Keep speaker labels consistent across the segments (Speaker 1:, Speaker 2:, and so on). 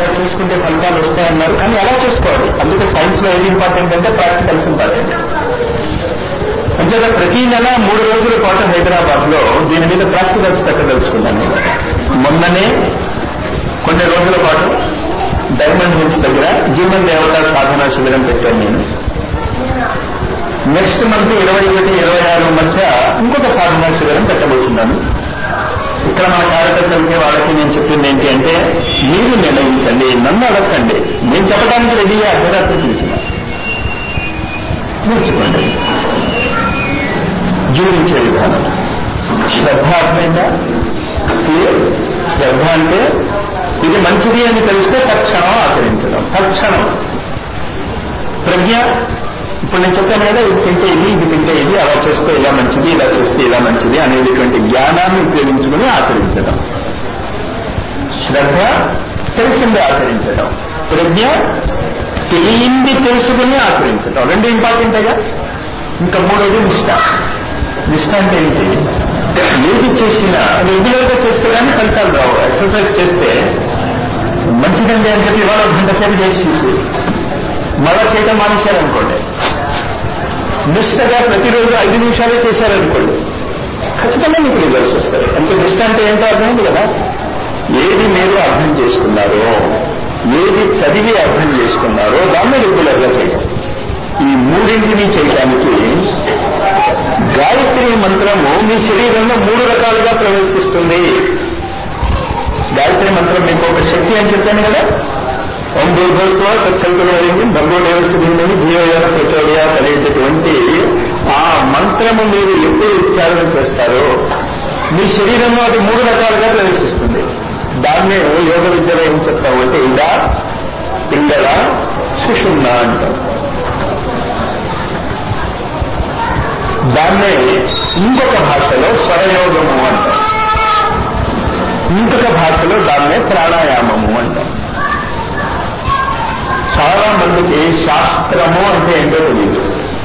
Speaker 1: ఇలా చేసుకుంటే ఫలితాలు వస్తాయన్నారు కానీ ఎలా చేసుకోవాలి అందుకే సైన్స్ లో ఏది ఇంపార్టెంట్ అంటే ప్రాక్టికల్స్ ఇంపార్టెంట్ అంచేత ప్రతి నెల మూడు రోజుల పాటు హైదరాబాద్ లో దీని మీద ప్రాక్టికల్స్ పెట్టదలుచుకున్నాను నేను. మొన్ననే కొన్ని రోజుల పాటు డైమండ్ హిల్స్ దగ్గర జీవన్ దేవత సాధనా శిబిరం పెట్టాను నేను నెక్స్ట్ మంత్ ఇరవై ఒకటి ఇరవై ఆరు మధ్య ఇంకొక సాధనా శిబిరం పెట్టబోతున్నాను ఇక్కడ మన కార్యకర్తలకి వాళ్ళకి నేను చెప్పింది ఏంటి అంటే మీరు నిర్ణయించండి నన్ను అడగండి నేను చెప్పడానికి రెడీగా అర్ధరాత్రి పిలిచిన నేర్చుకోండి జీవించే విధానం శ్రద్ధ అర్థమైందా క్లియర్ శ్రద్ధ అంటే ఇది మంచిది అని తెలిస్తే తక్షణం ఆచరించడం తక్షణం ప్రజ్ఞ ఇప్పుడు నేను చెప్పాను కదా ఇది తింటే ఇది ఇది తింటే ఇది అలా చేస్తే ఇలా మంచిది ఇలా చేస్తే ఇలా మంచిది అనేటువంటి జ్ఞానాన్ని ఉపయోగించుకుని ఆచరించడం శ్రద్ధ తెలిసింది ఆచరించడం ప్రజ్ఞ తెలియంది తెలుసుకుని ఆచరించడం రెండు ఇంపార్టెంటేగా ఇంకా మూడోది నిష్ట నిష్ట అంటే ఏంటి ఏది చేసినా రెగ్యులర్ గా చేస్తే కానీ ఫలితాలు రావు ఎక్సర్సైజ్ చేస్తే మంచిదండి అని చెప్పి ఇవాళ ఒక గంట సేపు చేసి మళ్ళా చేయటం మానేశారనుకోండి నిష్టగా ప్రతిరోజు ఐదు నిమిషాలే చేశారనుకోండి ఖచ్చితంగా మీకు రిజల్ట్స్ వస్తాయి అంటే నిష్ట అంటే ఏంటో అర్థమైంది కదా ఏది మీరు అర్థం చేసుకున్నారో ఏది చదివి అర్థం చేసుకున్నారో దాన్ని రెగ్యులర్ గా చేయడం ఈ మూడింటిని చేయడానికి గాయత్రి మంత్రము మీ శరీరంలో మూడు రకాలుగా ప్రవేశిస్తుంది గాయత్రి మంత్రం మీకు ఒక శక్తి అని చెప్పాను కదా ఓం భూర్భస్వ తత్సంకులవరింది భర్గో దేవస్థితిని జీవయోగ ప్రచోదయ అనేటటువంటి ఆ మంత్రము మీరు ఎప్పుడు ఉచ్చారణ చేస్తారో మీ శరీరంలో అది మూడు రకాలుగా ప్రవేశిస్తుంది దాన్నే యోగ విద్యలో ఏం చెప్తాము అంటే ఇదా పింగళ సుషుమ్న అంటాం దాన్నే ఇంకొక భాషలో స్వరయోగము అంటాం ఇంకొక భాషలో దాన్నే ప్రాణాయామము అంటాం చాలా మందికి శాస్త్రము అంటే ఏంటో తెలియదు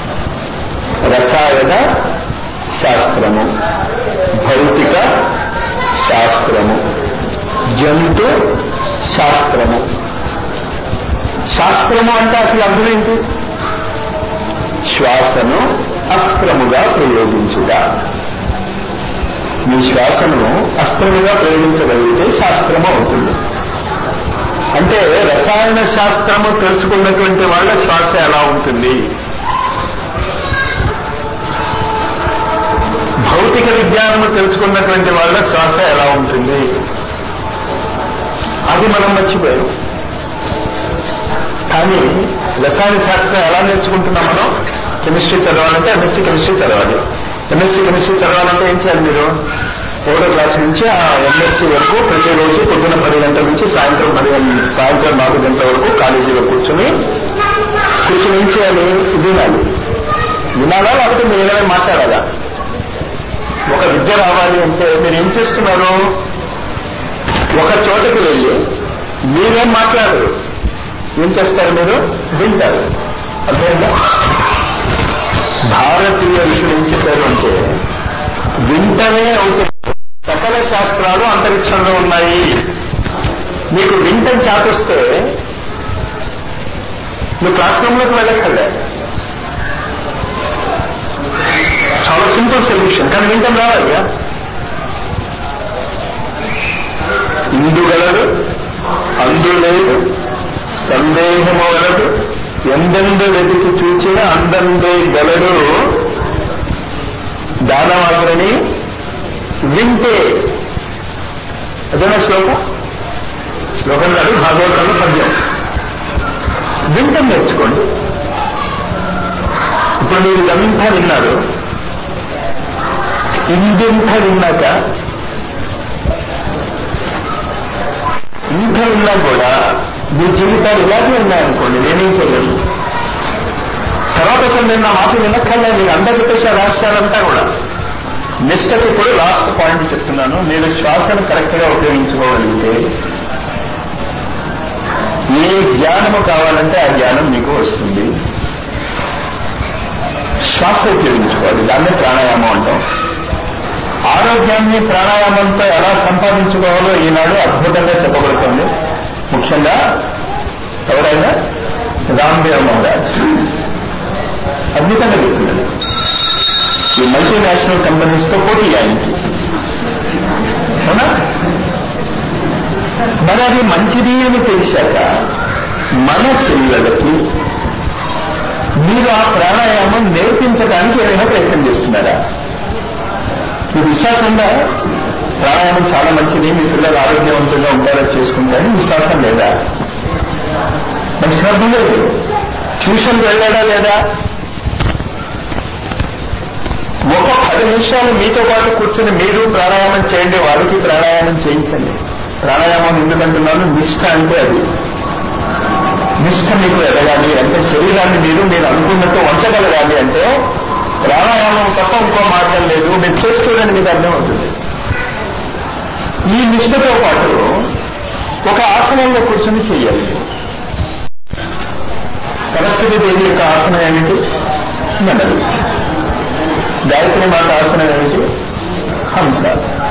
Speaker 1: రసాయన శాస్త్రము భౌతిక శాస్త్రము జంతు శాస్త్రము శాస్త్రము అంటే అసలు అర్థం ఏంటి శ్వాసను అస్త్రముగా ప్రయోగించుట మీ శ్వాసను అస్త్రముగా ప్రయోగించగలిగితే శాస్త్రము అవుతుంది అంటే రసాయన శాస్త్రము తెలుసుకున్నటువంటి వాళ్ళ శ్వాస ఎలా ఉంటుంది భౌతిక విజ్ఞానము తెలుసుకున్నటువంటి వాళ్ళ శ్వాస ఎలా ఉంటుంది అది మనం మర్చిపోయాం కానీ రసాయన శాస్త్రం ఎలా నేర్చుకుంటున్నాం మనం కెమిస్ట్రీ చదవాలంటే ఎంఎస్సీ కెమిస్ట్రీ చదవాలి ఎంఎస్సీ కెమిస్ట్రీ చదవాలంటే ఏం చేయాలి మీరు ఒకటో క్లాస్ నుంచి ఆ ఎంఎస్సీ వరకు ప్రతిరోజు పొద్దున పది గంటల నుంచి సాయంత్రం పది గంటల సాయంత్రం నాలుగు గంటల వరకు కాలేజీలో కూర్చొని కూర్చొని ఏం చేయాలి వినాలి వినాలా లేకపోతే మీరు ఏదైనా మాట్లాడాలా ఒక విద్య రావాలి అంటే మీరు ఏం చేస్తున్నారు ఒక చోటకి వెళ్ళి మీరేం మాట్లాడరు ఏం చేస్తారు మీరు వింటారు అర్థమైందా భారతీయ ఋషులు ఏం చెప్పారు అంటే వింటనే అవుతుంది సకల శాస్త్రాలు అంతరిక్షంలో ఉన్నాయి మీకు వింటం చాకొస్తే నువ్వు క్లాస్ రూమ్లోకి వెళ్ళక్కర్లే చాలా సింపుల్ సొల్యూషన్ కానీ వింటం రావాలిగా ఇందుగలడు అందులేదు సందేహము వలదు ఎందెందు వెతికి చూచిన అందందే గలడు దానవాగ్రని వింటే అదేనా శ్లోకం శ్లోకం కాదు భాగవతంలో పద్యం వింటం నేర్చుకోండి ఇప్పుడు మీరు ఇదంతా విన్నారు ఇంత విన్నాక ఇంత విన్నా కూడా మీ జీవితాలు ఇలాగే ఉన్నాయనుకోండి నేనేం చేయలేను తర్వాత అసలు నేను నా మాట వినక్కర్లే మీరు అంతా చెప్పేసి రహస్యాలంతా కూడా నిష్టకి ఇప్పుడు లాస్ట్ పాయింట్ చెప్తున్నాను మీరు శ్వాసను కరెక్ట్ గా ఉపయోగించుకోగలిగితే ఏ జ్ఞానము కావాలంటే ఆ జ్ఞానం మీకు వస్తుంది శ్వాస ఉపయోగించుకోవాలి దాన్నే ప్రాణాయామం అంటాం ఆరోగ్యాన్ని ప్రాణాయామంతో ఎలా సంపాదించుకోవాలో ఈనాడు అద్భుతంగా చెప్పబడుతుంది ముఖ్యంగా మల్టీనేషనల్ కంపెనీస్ తో పోటీ ఆయనకి అవునా మరి అది మంచిది అని తెలిసాక మన పిల్లలకి మీరు ఆ ప్రాణాయామం నేర్పించడానికి ఏదైనా ప్రయత్నం చేస్తున్నారా మీ విశ్వాసం ఉందా ప్రాణాయామం చాలా మంచిది మీ పిల్లలు ఆరోగ్యవంతంగా ఉంటారని చేసుకుంటారని విశ్వాసం లేదా మరి శ్రద్ధ లేదు ట్యూషన్ వెళ్ళాడా లేదా ఒక పది నిమిషాలు మీతో పాటు కూర్చొని మీరు ప్రాణాయామం చేయండి వారికి ప్రాణాయామం చేయించండి ప్రాణాయామం ఎందుకంటున్నాను నిష్ఠ అంటే అది నిష్ఠ మీకు ఎదగాలి అంటే శరీరాన్ని మీరు మీరు అనుకున్నట్టు వంచగలగాలి అంటే ప్రాణాయామం తప్ప ఇంకో మార్గం లేదు మీరు చేసుకోవడానికి మీకు అర్థమవుతుంది ఈ నిష్ఠతో పాటు ఒక ఆసనంలో కూర్చొని చేయాలి సరస్వతి దేవి యొక్క ఆసనం ఏమిటి మెడలు గాయత్రి మాత ఆసనం ఏమిటి హంస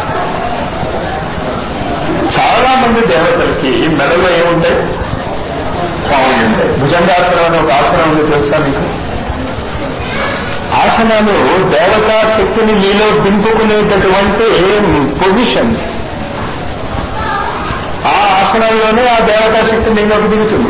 Speaker 1: చాలా మంది దేవతలకి మెడలో ఏముంటాయి పావులు ఉంటాయి భుజంగాసనం అని ఒక ఆసనం ఉంది తెలుసా మీకు ఆసనాలు దేవతా శక్తిని మీలో దింపుకునేటటువంటి పొజిషన్స్ ఆ ఆసనాల్లోనే ఆ దేవతా శక్తి మీలోకి దిగుతుంది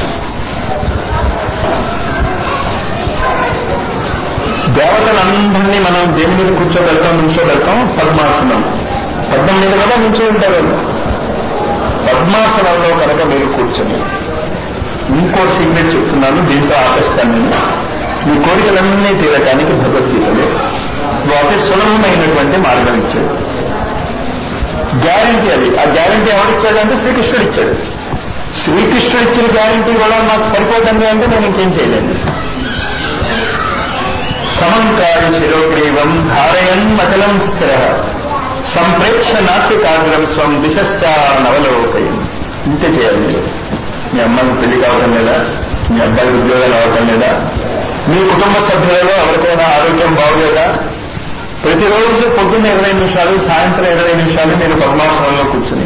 Speaker 1: దేవతలందరినీ మనం దేని మీద కూర్చోబెడతాం నిల్చోబెడతాం పద్మాసనం పద్మం మీద కదా నిల్చో ఉంటారు వాళ్ళు. పద్మాసనంలో కనుక మీరు కూర్చొని ఇంకో సీక్రెట్ చెప్తున్నాను దీంతో ఆపేస్తాను నేను మీ కోరికలన్నీ తీరటానికి భగవద్గీతలో అతి సులభమైనటువంటి మార్గం ఇచ్చాడు గ్యారంటీ అది ఆ గ్యారంటీ ఎవరిచ్చాడంటే శ్రీకృష్ణుడు ఇచ్చాడు శ్రీకృష్ణుడు ఇచ్చిన గ్యారంటీ కూడా మాకు సరిపోతుంది అంటే నేను ఇంకేం చేయలేను సమంకాయ శిరోగ్రీవం ధారయన్ అచలం స్థిర సంప్రేక్ష నాసికాగ్రం స్వం దిశశ్చ నవలోకయం ఇంతే చేయాలి మీరు. మీ అమ్మాయికి పెళ్లి కావడం లేదా మీ అబ్బాయికి ఉద్యోగాలు అవటం లేదా మీ కుటుంబ సభ్యులలో ఎవరికైనా ఆరోగ్యం బాగోలేదా ప్రతిరోజు పొద్దున్న ఇరవై నిమిషాలు సాయంత్రం ఇరవై నిమిషాలు మీరు పద్మాసనంలో కూర్చుని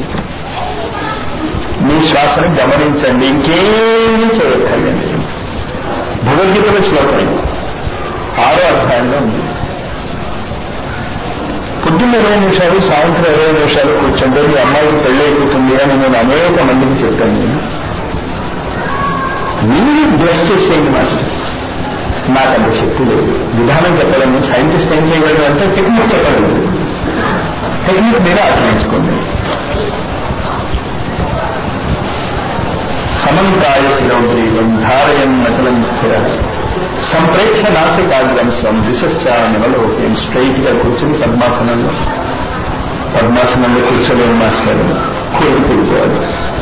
Speaker 1: మీ శ్వాసను గమనించండి ఇంకేమీ చేయక్కర్లేదు భగవద్గీతలో శ్లోకం ఆరో అధ్యాయంలో ఉంది పొద్దున్న ఇరవై నిమిషాలు సాయంత్రం ఇరవై నిమిషాలు కూర్చుంటే మీ అమ్మాయికి పెళ్లి అయిపోతుంది అని నేను అనేక మందికి చెప్పాను నేను మీరు బ్లెస్ చేసేయండి మాస్టర్ నాకంత శక్తి లేదు విధానం చెప్పలేము సైంటిస్ట్ ఏం చేయగలరు అంటే టెక్నిక్ చెప్పగలరు టెక్నిక్ మీరు ఆచరించుకోండి సమంకాయ శిరోగ్రీవం ధారయం నకలం స్థిర సంప్రేక్ష నాసికాగ్రం స్వం దిశశ్చ నివలోకం స్ట్రైట్ గా కూర్చుని పద్మాసనంలో పద్మాసనంలో కూర్చోలేని మాస్టర్ కోరి కూడుకోవాలి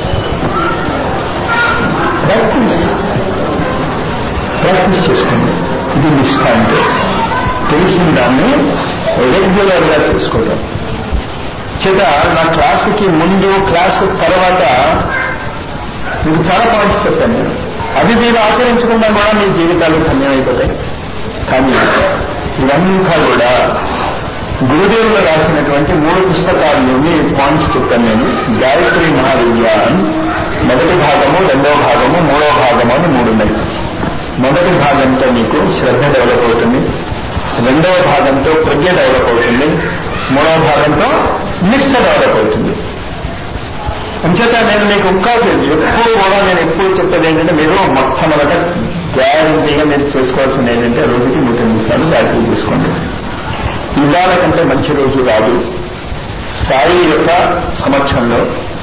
Speaker 1: ప్రాక్టీస్ ప్రాక్టీస్ చేసుకోండి ఇది నిష్ఠ అంటే తెలిసిన దాన్ని రెగ్యులర్ గా చేసుకోవడం చేత నా క్లాసుకి ముందు క్లాసు తర్వాత మీకు చాలా పాయింట్స్ చెప్పాను నేను అవి మీరు ఆచరించకుండా కూడా మీ జీవితాలు ధన్యమైపోతాయి కానీ ఇవంతా కూడా గురుదేవులు రాసినటువంటి మూడు పుస్తకాల్లోని పాయింట్స్ చెప్పాను నేను గాయత్రి మహావిద్యాన్ మొదటి భాగము రెండవ భాగము మూడవ భాగము అని మూడు ఉన్నాయి మొదటి భాగంతో మీకు శ్రద్ధ డెవలప్ అవుతుంది రెండవ భాగంతో ప్రజ్ఞ డెవలప్ అవుతుంది మూడవ భాగంతో నిష్ఠ డెవలప్ అవుతుంది అంచేత నేను మీకు ఇంకా ఎప్పుడు కూడా నేను ఎప్పుడు చెప్పేది ఏంటంటే మీరు మొట్టమొదట గ్యారంటీగా మీరు చేసుకోవాల్సింది ఏంటంటే రోజుకి నూట నిమిషాలు గాయత్రి తీసుకోండి ఇవాళ కంటే మంచి రోజు రాదు సాయి యొక్క సమక్షంలో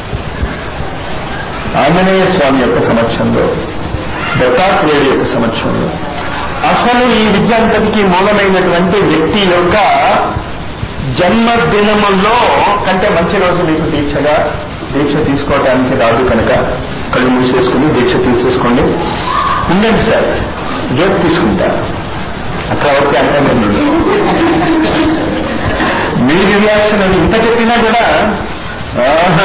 Speaker 1: ఆంజనేయ స్వామి యొక్క సమక్షంలో దత్తాత్రేయుడి యొక్క సమక్షంలో అసలు ఈ విద్యాంతటికి మూలమైనటువంటి వ్యక్తి యొక్క జన్మదినములో కంటే మంచి రోజు మీకు దీక్షగా దీక్ష తీసుకోవడానికి రాదు కనుక కళ్ళు మూసేసుకుని దీక్ష తీసేసుకోండి ఉండండి సార్ రేపు తీసుకుంటా అక్కడ వరకు అంటే నేను మీ రియాక్షన్ అని ఇంత చెప్పినా కూడా ఆహా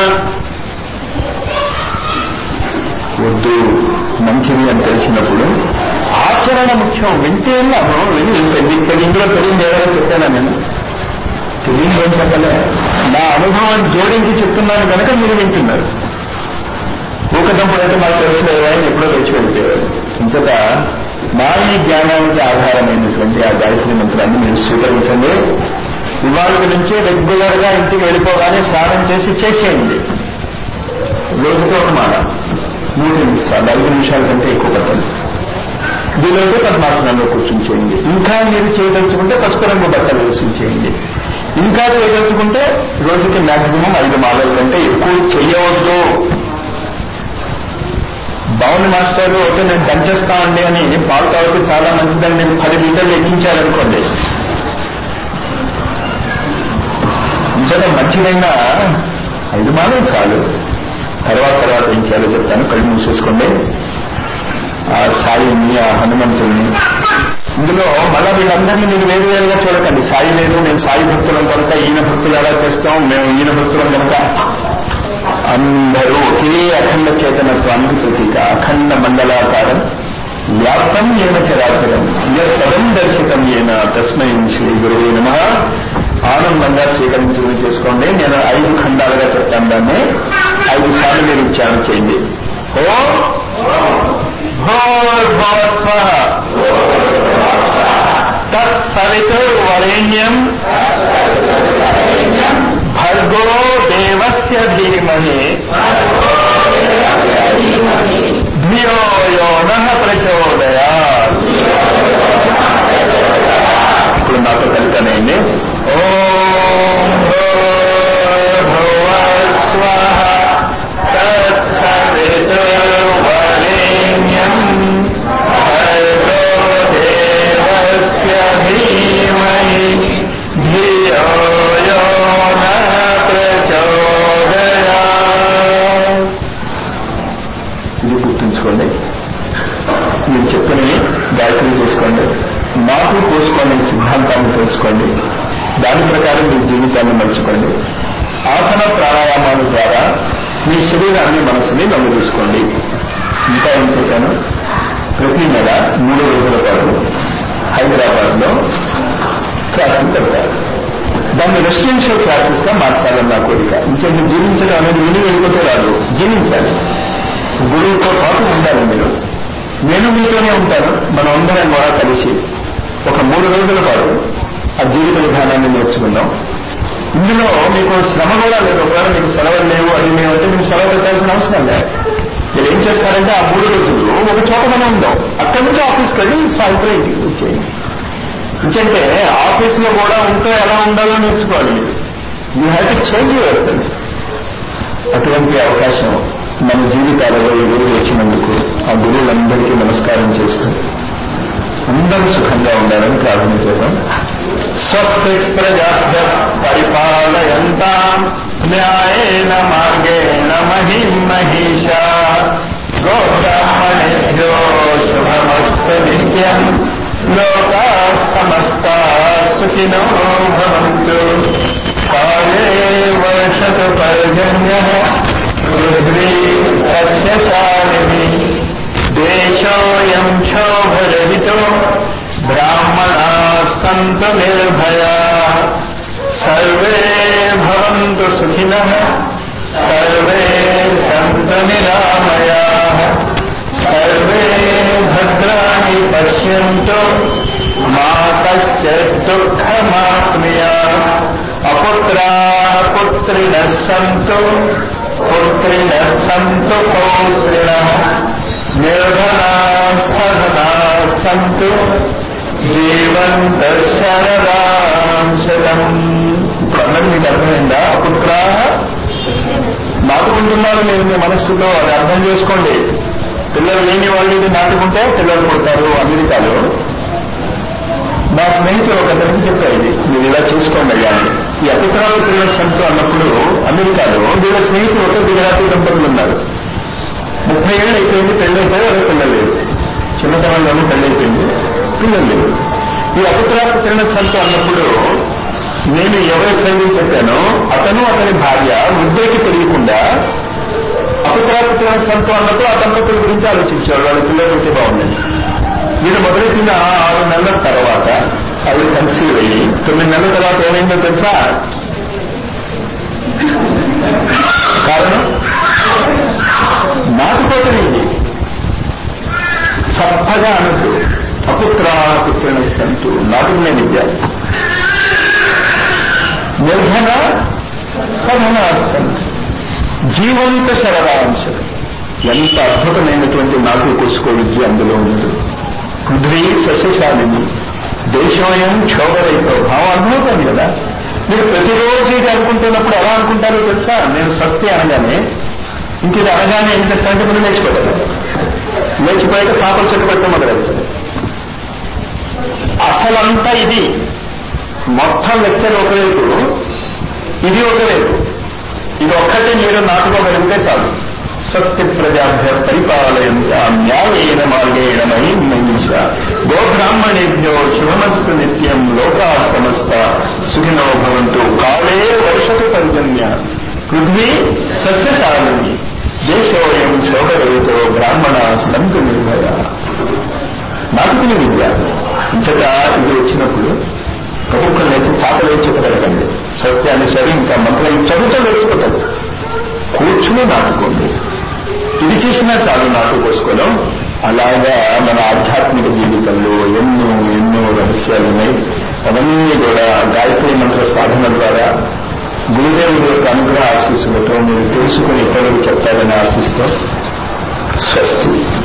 Speaker 1: వద్దు మంచిది అని తెలిసినప్పుడు ఆచరణ ముఖ్యం వింటే ఉన్నాము విని ఇంత ఇందులో తెలియదు ఎవరో చెప్పానా నేను తెలియదు ఏం చెప్పలే నా అనుభవాన్ని జోడించి చెప్తున్నాను కనుక మీరు వింటున్నారు ఊకదంపుడు అయితే మాకు తెలిసిన ఎవరైనా ఎప్పుడో తెచ్చి వెళ్ళిపోయారు ఇంతట మా ఈ జ్ఞానానికి ఆధారమైనటువంటి ఆ గాయత్రి మంత్రాన్ని మీరు స్వీకరించండి ఇవాళ నుంచే రెగ్యులర్ గా ఇంటికి వెళ్ళిపోగానే స్నానం చేసి చేసేయండి రోజుతో ఒక మాట మూడు నిమిషాలు ఐదు నిమిషాల కంటే ఎక్కువ పట్టండి వీలైతే పద్మాసనంలో కూర్చుని చేయండి ఇంకా మీరు చేయదలుచుకుంటే పసుపు రంగు బట్టలు వేసి చేయండి ఇంకా చేయదలుచుకుంటే రోజుకి మాక్సిమం ఐదు మాలల కంటే ఎక్కువ చెయ్యవద్దు బాగుంది మాస్టర్ ఓకే నేను దంచేస్తానండి అని పాలు తాగితే చాలా మంచిదని నేను పది లీటర్లు ఎక్కించాలనుకోండి నిజంగా మంచిదైనా ఐదు మాలలు చాలు తర్వాత తర్వాత ఏం చేయాలో చెప్తాను కళ్ళు మూసేసుకోండి ఆ సాయిని ఆ హనుమంతుల్ని ఇందులో మళ్ళా వీళ్ళందరినీ మీరు వేరు వేరుగా చూడకండి సాయి లేదు నేను సాయి భక్తులం కనుక ఈయన భక్తులు ఎలా చేస్తాం మేము ఈయన భక్తులం కనుక అందరూ ఒకే అఖండ చేతనత్వానికి ప్రతీక అఖండ మండలాకారం వ్యాప్తం ఏన చరాచరం పదం దర్శితం ఏన తస్మై శ్రీ గురువు నమ ఆనందంగా స్వీకరించుకుని చేసుకోండి నేను ఐదు ఖండాలుగా చెప్తాను దాన్ని ఐదు సార్లు మీరు ఉచ్చారణ చేయండి ఓ భోర్భవస్వ తత్సవితుర్వరేణ్యం భర్గో దేవస్య ధీమహి ధియో యో నః ప్రచోదయాత్ ఇప్పుడు నాతో కలిపనేయండి ఓం భూర్భువస్వః తత్సవితుర్వరేణ్యం భర్గో దేవస్య ధీమహి ధియో యో నః ప్రచోదయాత్ ఇది గుర్తుంచుకోండి మీరు చెప్పినవి గాయత్రి చేసుకోండి నాకు పోసుకోండి సిద్ధాంతాన్ని తెలుసుకోండి దాని ప్రకారం మీ జీవితాన్ని మలుచుకోండి ఆసన ప్రాణాయామాల ద్వారా మీ శరీరాన్ని మనసుని నమ్ము తీసుకోండి ఇంకా ఏం చెప్పాను ప్రతి నెల మూడు రోజుల పాటు హైదరాబాద్ లో క్లాసులు పెడతారు దాన్ని రెసిడెన్షియల్ క్లాసెస్ గా మార్చాలని నా కోరిక ఇంకేంటి జీవించడం అనేది విని వెళ్ళిపోతే రాదు జీవించాలి గురువుతో పాటు ఉండాలి మీరు నేను మీతోనే ఉంటాను మనం అందరం కూడా కలిసి ఒక మూడు రోజుల పాటు ఆ జీవిత విధానాన్ని నేర్చుకుందాం ఇందులో మీకు శ్రమ కూడా లేదు ఒకవేళ మీకు సెలవులు లేవు అది లేవు అంటే మీకు సెలవు పెట్టాల్సిన అవసరం లేదు మీరు ఏం చేస్తారంటే ఆ మూడు రోజులు ఒక చోట మనం ఉందాం అక్కడి నుంచి ఆఫీస్కి వెళ్ళి సాయంత్రం ఇంటికి వచ్చేయండి ఎందుకంటే ఆఫీస్లో కూడా ఉంటే ఎలా ఉండాలో నేర్చుకోవాలి మీరు you have to change yourself అటువంటి అవకాశం మన జీవితాలలో ఈ గురువు వచ్చినందుకు ఆ గురువులందరికీ నమస్కారం చేస్తూ అందరూ సుఖంగా ఉండాలని ప్రార్థన చేద్దాం స్వస్తి ప్రజాభ్య పరిపాలయంతా న్యాయేన మార్గేణ మహిం మహిషా గోబ్రాహ్మణేభ్యో శుభమస్తు నిత్యం లోకా సమస్తా సుఖినో భవంతు కాలే వర్షతు పర్జన్య పృథ్వీ సస్యశాలిని దేశోయం క్షోభరహితో బ్రాహ్మణా సంతు నిర్భయా సర్వే భవంతు సుఖినః సర్వే సంతు నిరామయా సర్వే భద్రాణి పశ్యంతు మా కశ్చిత్ దుఃఖమాప్నుయా అపుత్రా పుత్రిణः సంతు పుత్రిణः సంతు పౌత్రిణः నిర్ధనా సధనా సంతు జీవంత శరదాం శతం ఇప్పుడు అన్నది మీకు అర్థమైందా అపుత్ర నాటుకుంటున్నారు మీరు మీ మనస్సుతో అది అర్థం చేసుకోండి పిల్లలు లేని వాళ్ళు ఇది నాటుకుంటే పిల్లలు పుడతారు అమెరికాలో నా స్నేహితులు ఒక అతనికి చెప్పారు ఇది మీరు ఇలా చేసుకోండి అయ్యా అని. ఈ అపుత్రాలు పిల్లల సంతు అన్నప్పుడు అమెరికాలో వీళ్ళ స్నేహితులు ఒక గుజరాతీ దంపతులు ఉన్నారు ముప్పై ఏళ్ళు అయిపోయింది పెళ్లి అయిపోయి వాళ్ళకి పిల్లలు లేవు చిన్నతనంలోనే పెళ్లి అయిపోయింది పిల్లలు లేవు ఈ అపుత్రాపుత్రిన సంతు అన్నప్పుడు నేను ఎవరి ఫ్రెండ్ చెప్పానో అతను అతని భార్య వృద్ధులకి తెలియకుండా అపుత్రాపుత్రిన సంతు అన్నప్పుడు ఆ దంపతుల గురించి ఆలోచించాడు వాళ్ళ పిల్లలు ఉంటే బాగుందని వీళ్ళు మొదలెట్టిన ఆరు నెలల తర్వాత అవి కన్సీవ్ అయ్యి తొమ్మిది నెలల తర్వాత ఏమైందో తెలుసా కారణం నాటుకోతలేదు చప్పగా అనద్దు సంతు నాటుకునే విద్య నిర్ధన సధన సంతు జీవంత శరరాంశం ఎంత అద్భుతమైనటువంటి నాటు కోసుకో విద్య అందులో ఉంది పృథ్వీ సస్యశాలిని దేశోయం క్షోభరైతో భావం అర్థమవుతుంది కదా మీరు ప్రతిరోజు ఇది అనుకుంటున్నప్పుడు ఎలా అనుకుంటారో తెలుసా నేను స్వస్తి అనగానే ఇంక ఇది అనగానే ఏం చేస్తానంటే మీరు లేచిపోతారు లేచిపోయాక చేపలు చెట్టు పెట్టడం మొదలెడతారు అసలంతా ఇది మొత్తం లెక్చర్ ఒకవైపు ఇది ఒకవైపు ఇది ఒక్కటే మీరు నాటుకోగలిగితే చాలు స్వస్తి ప్రజాభ్య పరిపాలయంత న్యాయేన మార్గేణ మహిమహిష గోబ్రాహ్మణేభ్యో శుభమస్తు నిత్యం లోకా సమస్త సుఖినో భవంతు కాళే వర్షతు పర్జన్య పృథ్వీ సస్యశాలిని దేశోయం శోభరహితో బ్రాహ్మణ సంతు నిర్భయ నాటుకునే విద్య ఇంచట ఇది వచ్చినప్పుడు కబుక్కలు లేచి చాప లేచి చెప్పగలగండి సత్యాన్ని సరి ఇంకా మంత్రం చదువుతూ లేచిపోతాడు కూర్చుని నాటుకోండి ఇది చేసినా చాలు నాటు పోసుకోవడం అలాగా మన ఆధ్యాత్మిక జీవితంలో ఎన్నో ఎన్నో రహస్యాలు ఉన్నాయి అవన్నీ కూడా గాయత్రి మంత్ర సాధన ద్వారా గురుదేవుడి యొక్క అనుగ్రహ ఆశీస్సులతో మీరు తెలుసుకుని ఇతరులకు చెప్తారని ఆశిస్తూ స్వస్తి